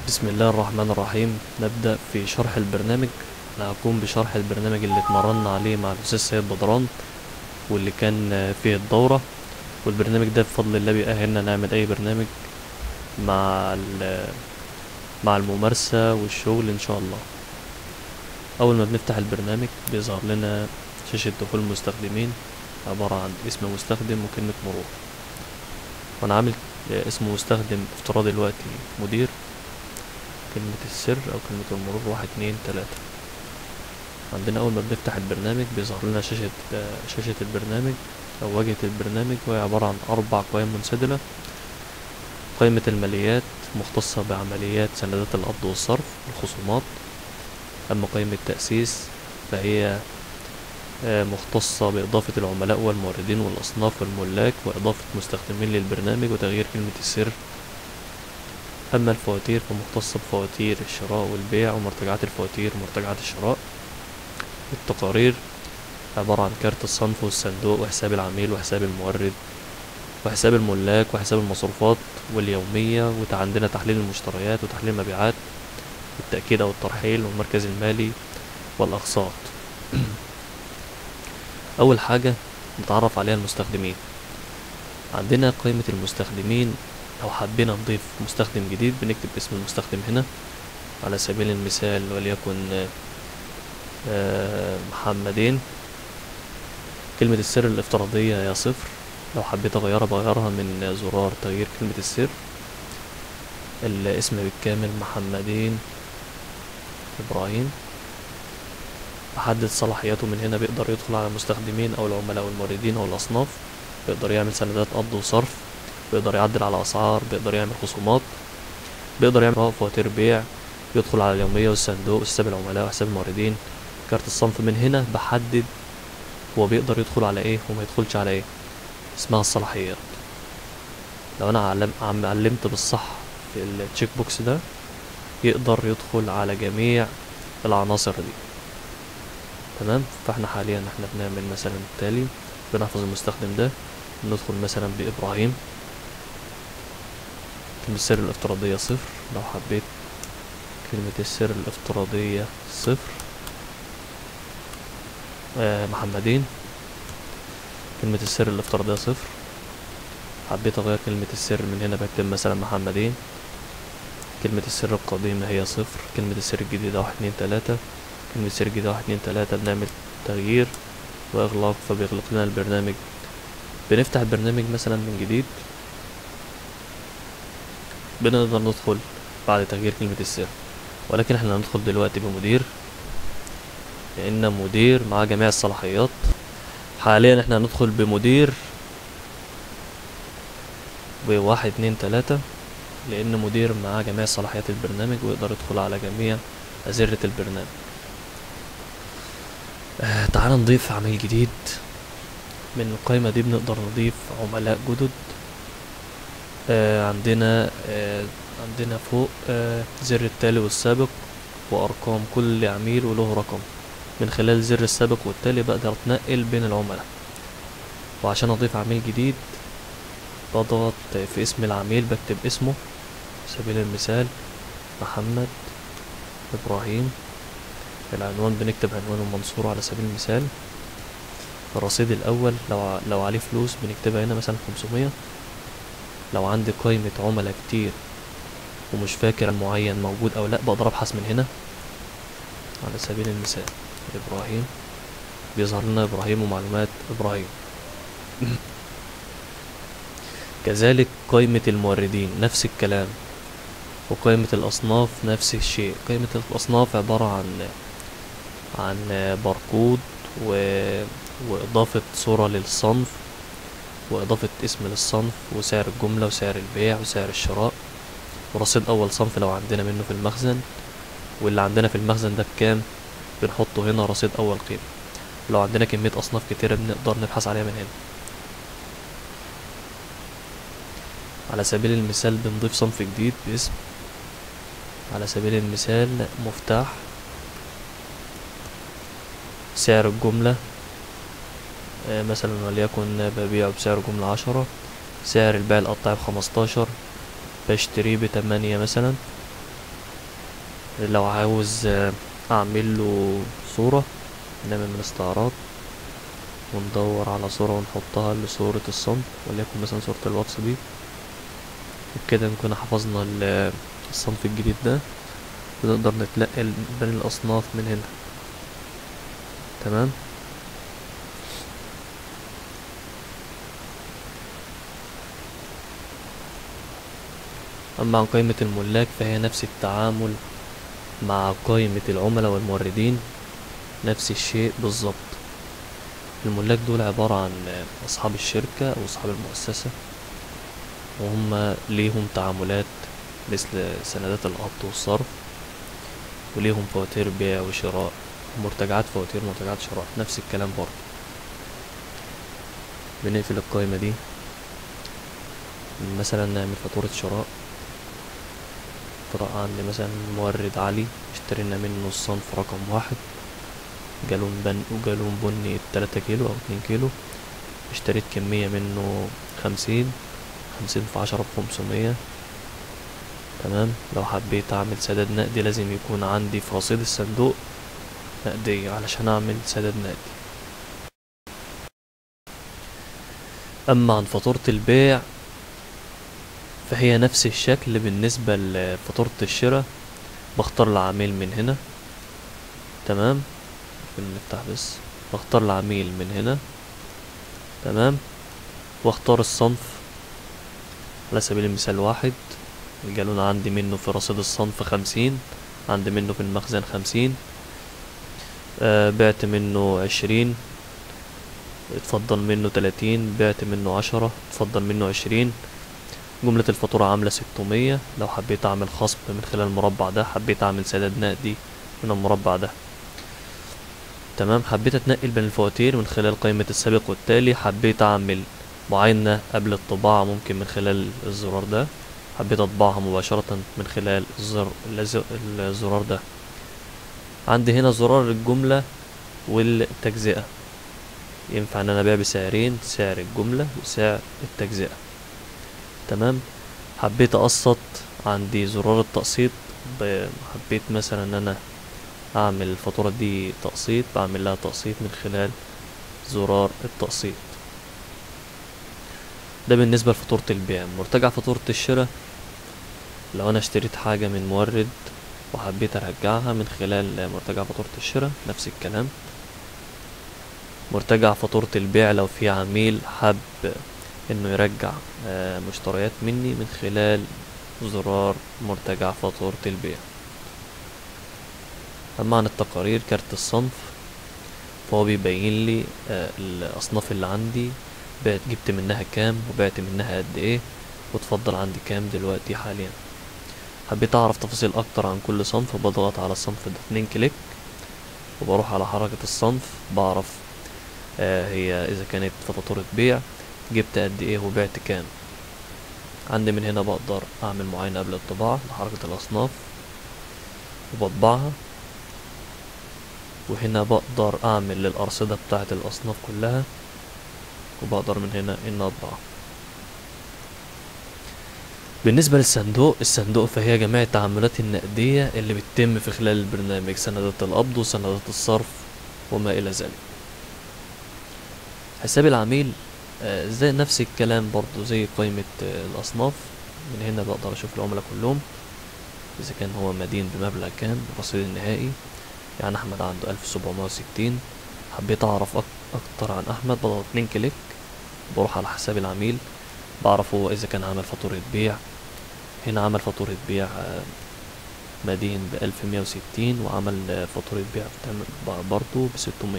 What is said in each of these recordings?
بسم الله الرحمن الرحيم نبدأ في شرح البرنامج أنا هقوم بشرح البرنامج اللي اتمرنا عليه مع الأستاذ سيد بدران واللي كان فيه الدورة والبرنامج ده بفضل الله بيأهلنا نعمل أي برنامج مع ال- مع الممارسة والشغل إن شاء الله أول ما بنفتح البرنامج بيظهر لنا شاشة دخول المستخدمين عبارة عن اسم مستخدم وكلمة مرور وأنا عامل اسم مستخدم افتراضي دلوقتي مدير كلمة السر أو كلمة المرور واحد اتنين تلاتة عندنا أول ما بنفتح البرنامج بيظهر لنا شاشة شاشة البرنامج أو واجهة البرنامج وهي عبارة عن أربع قوائم منسدلة قائمة الماليات مختصة بعمليات سندات القبض والصرف الخصومات أما قائمة التأسيس فهي آه، مختصة بإضافة العملاء والموردين والأصناف والملاك وإضافة مستخدمين للبرنامج وتغيير كلمة السر أما الفواتير فمختصة بفواتير الشراء والبيع ومرتجعات الفواتير ومرتجعات الشراء التقارير عبارة عن كارت الصنف والصندوق وحساب العميل وحساب المورد وحساب الملاك وحساب المصروفات واليومية وعندنا تحليل المشتريات وتحليل المبيعات والتأكيد أو الترحيل والمركز المالي والأقساط أول حاجة نتعرف عليها المستخدمين عندنا قائمة المستخدمين لو حبينا نضيف مستخدم جديد بنكتب اسم المستخدم هنا على سبيل المثال وليكن آه، آه، محمدين كلمة السر الافتراضية هي صفر لو حبيت أغيرها بغيرها من زرار تغيير كلمة السر الاسم بالكامل محمدين إبراهيم أحدد صلاحياته من هنا بيقدر يدخل على المستخدمين أو العملاء والموردين أو الأصناف بيقدر يعمل سندات قبض وصرف بيقدر يعدل على أسعار بيقدر يعمل خصومات بيقدر يعمل فواتير بيع يدخل على اليومية والصندوق وحساب العملاء وحساب الموردين كارت الصنف من هنا بحدد هو بيقدر يدخل على ايه وما يدخلش على ايه اسمها الصلاحيات لو انا علم عم علمت بالصح في التشيك بوكس ده يقدر يدخل على جميع العناصر دي تمام فاحنا حاليا احنا بنعمل مثلا التالي بنحفظ المستخدم ده ندخل مثلا بإبراهيم كلمة السر الافتراضية صفر لو حبيت كلمة السر الافتراضية صفر آه محمدين كلمة السر الافتراضية صفر حبيت أغير كلمة السر من هنا بكتب مثلا محمدين كلمة السر القديمة هي صفر كلمة السر الجديدة واحد اتنين تلاتة كلمة السر الجديدة واحد اتنين تلاتة بنعمل تغيير وإغلاق فبيغلق لنا البرنامج بنفتح البرنامج مثلا من جديد بنقدر ندخل بعد تغيير كلمة السر ولكن احنا هندخل دلوقتي بمدير لأن مدير معاه جميع الصلاحيات حاليا احنا هندخل بمدير بواحد اتنين تلاتة لأن مدير معاه جميع صلاحيات البرنامج ويقدر يدخل على جميع أزرة البرنامج آه تعال نضيف عميل جديد من القائمة دي بنقدر نضيف عملاء جدد آه عندنا آه عندنا فوق آه زر التالي والسابق وأرقام كل عميل وله رقم من خلال زر السابق والتالي بقدر أتنقل بين العملاء وعشان أضيف عميل جديد بضغط في اسم العميل بكتب اسمه على سبيل المثال محمد إبراهيم العنوان بنكتب عنوان المنصورة على سبيل المثال الرصيد الأول لو ع- لو عليه فلوس بنكتبها هنا مثلا خمسمية لو عندي قائمة عملاء كتير ومش فاكر معين موجود أو لأ بقدر أبحث من هنا على سبيل المثال إبراهيم بيظهر لنا إبراهيم ومعلومات إبراهيم كذلك قائمة الموردين نفس الكلام وقائمة الأصناف نفس الشيء قائمة الأصناف عبارة عن عن باركود و... وإضافة صورة للصنف وإضافة اسم للصنف وسعر الجملة وسعر البيع وسعر الشراء ورصيد أول صنف لو عندنا منه في المخزن واللي عندنا في المخزن ده بكام بنحطه هنا رصيد أول قيمة لو عندنا كمية أصناف كتيرة بنقدر نبحث عليها من هنا على سبيل المثال بنضيف صنف جديد باسم على سبيل المثال مفتاح سعر الجملة آه، مثلا وليكن ببيعه بسعر جملة عشرة سعر البيع القطاعي بخمستاشر بشتريه بتمانية مثلا لو عاوز آه، اعمل له صورة نعمل من استعراض وندور على صورة ونحطها لصورة الصنف وليكن مثلا صورة الواتس دي وبكده نكون حفظنا ال- الصنف الجديد ده ونقدر نتنقل بين الأصناف من هنا تمام أما عن قائمة الملاك فهي نفس التعامل مع قائمة العملاء والموردين نفس الشيء بالظبط الملاك دول عبارة عن أصحاب الشركة أو أصحاب المؤسسة وهم ليهم تعاملات مثل سندات القبض والصرف وليهم فواتير بيع وشراء مرتجعات فواتير مرتجعات شراء نفس الكلام برضه بنقفل القائمة دي مثلا نعمل فاتورة شراء طرق عندي مثلا مورد علي اشترينا منه الصنف رقم واحد جالون بن وجالون بني تلاتة كيلو أو اتنين كيلو اشتريت كمية منه خمسين خمسين في عشرة بخمسمية تمام لو حبيت أعمل سداد نقدي لازم يكون عندي في رصيد الصندوق نقدية علشان أعمل سداد نقدي أما عن فاتورة البيع فهي نفس الشكل بالنسبة لفاتورة الشراء بختار العميل من هنا تمام ممكن نفتح بس بختار العميل من هنا تمام واختار الصنف على سبيل المثال واحد الجالون عندي منه في رصيد الصنف خمسين عندي منه في المخزن خمسين آه بعت منه عشرين اتفضل منه تلاتين بعت منه عشرة اتفضل منه عشرين جملة الفاتورة عاملة ستمية لو حبيت أعمل خصم من خلال المربع ده حبيت أعمل سداد نقدي من المربع ده تمام حبيت أتنقل بين الفواتير من خلال قائمة السابق والتالي حبيت أعمل معاينة قبل الطباعة ممكن من خلال الزرار ده حبيت أطبعها مباشرة من خلال الزر... الز- الزرار ده عندي هنا زرار الجملة والتجزئة ينفع ان انا ابيع بسعرين سعر الجملة وسعر التجزئة تمام حبيت اقسط عندي زرار التقسيط ب- حبيت مثلا ان انا اعمل الفاتورة دي تقسيط بعمل لها تقسيط من خلال زرار التقسيط ده بالنسبة لفاتورة البيع مرتجع فاتورة الشراء لو انا اشتريت حاجة من مورد وحبيت ارجعها من خلال مرتجع فاتورة الشراء نفس الكلام مرتجع فاتورة البيع لو في عميل حب انه يرجع آه، مشتريات مني من خلال زرار مرتجع فاتورة البيع اما عن التقارير كارت الصنف فهو بيبين لي آه، الاصناف اللي عندي بعت جبت منها كام وبعت منها قد ايه وتفضل عندي كام دلوقتي حاليا حبيت اعرف تفاصيل اكتر عن كل صنف بضغط على الصنف ده اتنين كليك وبروح على حركة الصنف بعرف آه هي اذا كانت فاتورة بيع جبت قد ايه وبعت كام عندي من هنا بقدر اعمل معاينة قبل الطباعة لحركة الاصناف وبطبعها وهنا بقدر اعمل للارصدة بتاعة الاصناف كلها وبقدر من هنا ان اطبع بالنسبة للصندوق الصندوق فهي جميع التعاملات النقدية اللي بتتم في خلال البرنامج سندات القبض وسندات الصرف وما إلى ذلك حساب العميل آه، زي نفس الكلام برضو زي قائمة آه، الأصناف من هنا بقدر أشوف العملاء كلهم إذا كان هو مدين بمبلغ كام الرصيد النهائي يعني أحمد عنده ألف سبعمية وستين حبيت أعرف أك- أكتر عن أحمد بضغط اتنين كليك بروح على حساب العميل بعرف هو إذا كان عمل فاتورة بيع هنا عمل فاتورة بيع آه، مدين بألف مية وستين وعمل آه، فاتورة بيع بتعمل- برضو بستمية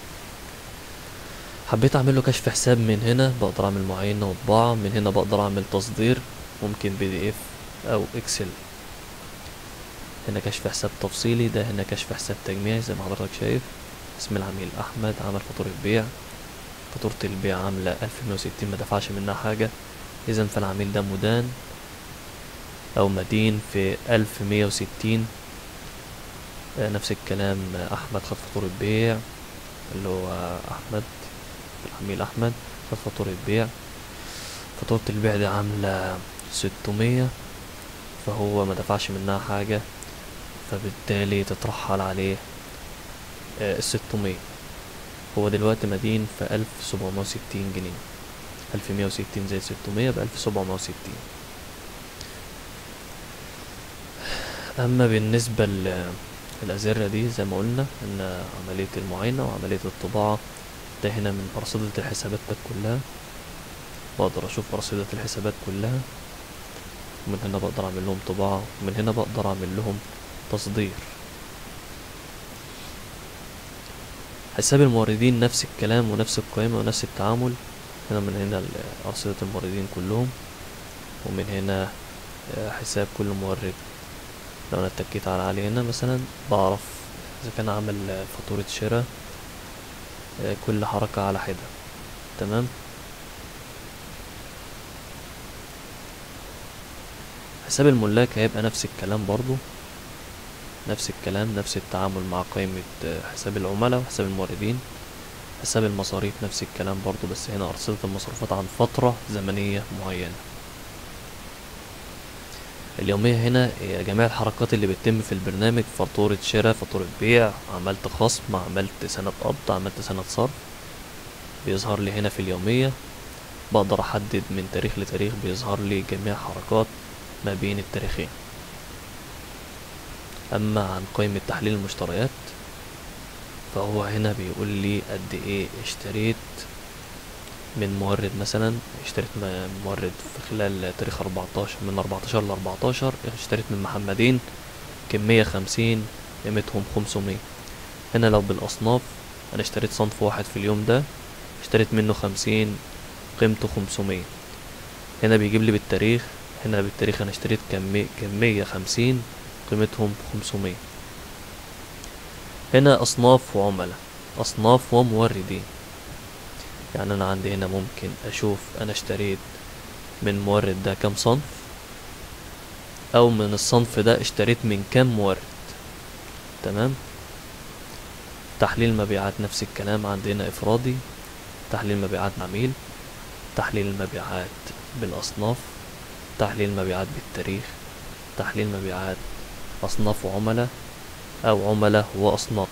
حبيت اعمل له كشف حساب من هنا بقدر اعمل معاينة وطباعة من هنا بقدر اعمل تصدير ممكن بي دي اف او اكسل هنا كشف حساب تفصيلي ده هنا كشف حساب تجميعي زي ما حضرتك شايف اسم العميل احمد عمل فاتورة بيع فاتورة البيع عاملة ألف مية وستين ما دفعش منها حاجة اذا فالعميل ده مدان او مدين في ألف مية وستين آه، نفس الكلام آه، احمد خد فاتورة بيع اللي هو احمد العميل احمد خد فاتورة بيع فاتورة البيع دي عاملة ستمية فهو ما دفعش منها حاجة فبالتالي تترحل عليه الستمية هو دلوقتي مدين في ألف سبعمية وستين جنيه ألف مية وستين زائد ستمية بألف سبعمية وستين أما بالنسبة للأزرة دي زي ما قلنا إن عملية المعاينة وعملية الطباعة ده هنا من أرصدة الحسابات كلها بقدر أشوف أرصدة الحسابات كلها ومن هنا بقدر أعمل لهم طباعة ومن هنا بقدر أعمل لهم تصدير حساب الموردين نفس الكلام ونفس القائمة ونفس التعامل هنا من هنا أرصدة الموردين كلهم ومن هنا حساب كل مورد لو انا اتكيت على عليه هنا مثلا بعرف اذا كان عمل فاتورة شراء كل حركة على حدة تمام حساب الملاك هيبقى نفس الكلام برضو نفس الكلام نفس التعامل مع قائمة حساب العملاء وحساب الموردين حساب المصاريف نفس الكلام برضو بس هنا أرصدة المصروفات عن فترة زمنية معينة اليومية هنا هي جميع الحركات اللي بتتم في البرنامج فاتورة شراء فاتورة بيع عملت خصم عملت سنة قبض عملت سنة صرف بيظهر لي هنا في اليومية بقدر أحدد من تاريخ لتاريخ بيظهر لي جميع حركات ما بين التاريخين أما عن قائمة تحليل المشتريات فهو هنا بيقول لي قد ايه اشتريت من مورد مثلا اشتريت من مورد في خلال تاريخ 14 من 14 ل 14 اشتريت من محمدين كمية خمسين قيمتهم 500 هنا لو بالأصناف أنا اشتريت صنف واحد في اليوم ده اشتريت منه خمسين قيمته 500 هنا بيجيب لي بالتاريخ هنا بالتاريخ أنا اشتريت كمية كمية خمسين قيمتهم 500 هنا أصناف وعملاء أصناف وموردين يعني أنا عندي هنا ممكن أشوف أنا اشتريت من مورد ده كام صنف أو من الصنف ده اشتريت من كام مورد تمام تحليل مبيعات نفس الكلام عندنا إفرادي تحليل مبيعات عميل تحليل المبيعات بالأصناف تحليل مبيعات بالتاريخ تحليل مبيعات أصناف وعملاء أو عملاء وأصناف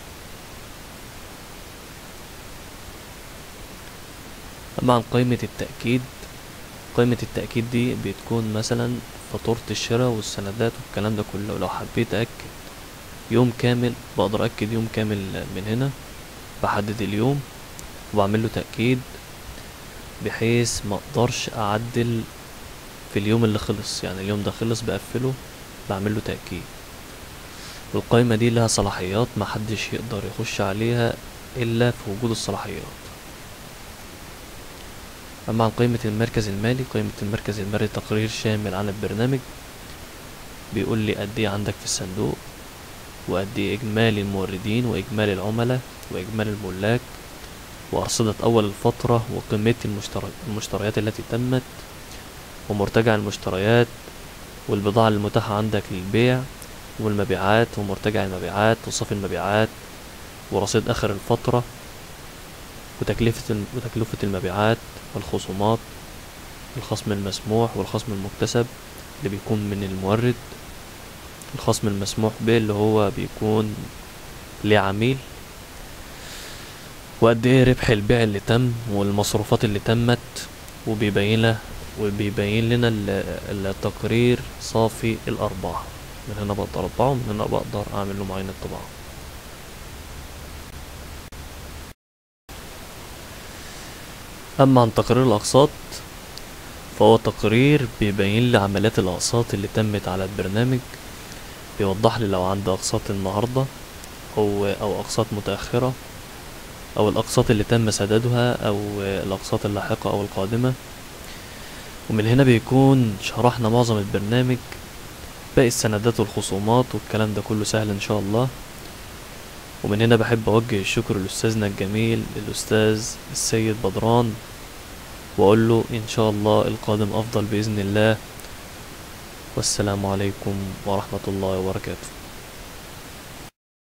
أما عن قائمة التأكيد قائمة التأكيد دي بتكون مثلا فاتورة الشراء والسندات والكلام ده كله لو حبيت أكد يوم كامل بقدر أكد يوم كامل من هنا بحدد اليوم وبعمل له تأكيد بحيث ما اقدرش اعدل في اليوم اللي خلص يعني اليوم ده خلص بقفله بعمل له تأكيد القائمة دي لها صلاحيات محدش يقدر يخش عليها إلا في وجود الصلاحيات أما عن قائمة المركز المالي قائمة المركز المالي تقرير شامل عن البرنامج بيقول لي قد ايه عندك في الصندوق وقد ايه إجمالي الموردين وإجمالي العملاء وإجمالي الملاك وأرصدة أول الفترة وقيمة المشتري... المشتريات التي تمت ومرتجع المشتريات والبضاعة المتاحة عندك للبيع والمبيعات ومرتجع المبيعات وصافي المبيعات ورصيد آخر الفترة وتكلفة وتكلفة المبيعات والخصومات الخصم المسموح والخصم المكتسب اللي بيكون من المورد الخصم المسموح به اللي هو بيكون لعميل وقد ايه ربح البيع اللي تم والمصروفات اللي تمت وبيبين له وبيبين لنا التقرير صافي الارباح من هنا بقدر اطبعه ومن هنا بقدر اعمل له معاينة طباعة اما عن تقرير الاقساط فهو تقرير بيبين لي عمليات الاقساط اللي تمت على البرنامج بيوضح لي لو عندي اقساط النهارده او او اقساط متاخره او الاقساط اللي تم سدادها او الاقساط اللاحقه او القادمه ومن هنا بيكون شرحنا معظم البرنامج باقي السندات والخصومات والكلام ده كله سهل ان شاء الله ومن هنا بحب اوجه الشكر لاستاذنا الجميل الاستاذ السيد بدران واقول له ان شاء الله القادم افضل باذن الله والسلام عليكم ورحمه الله وبركاته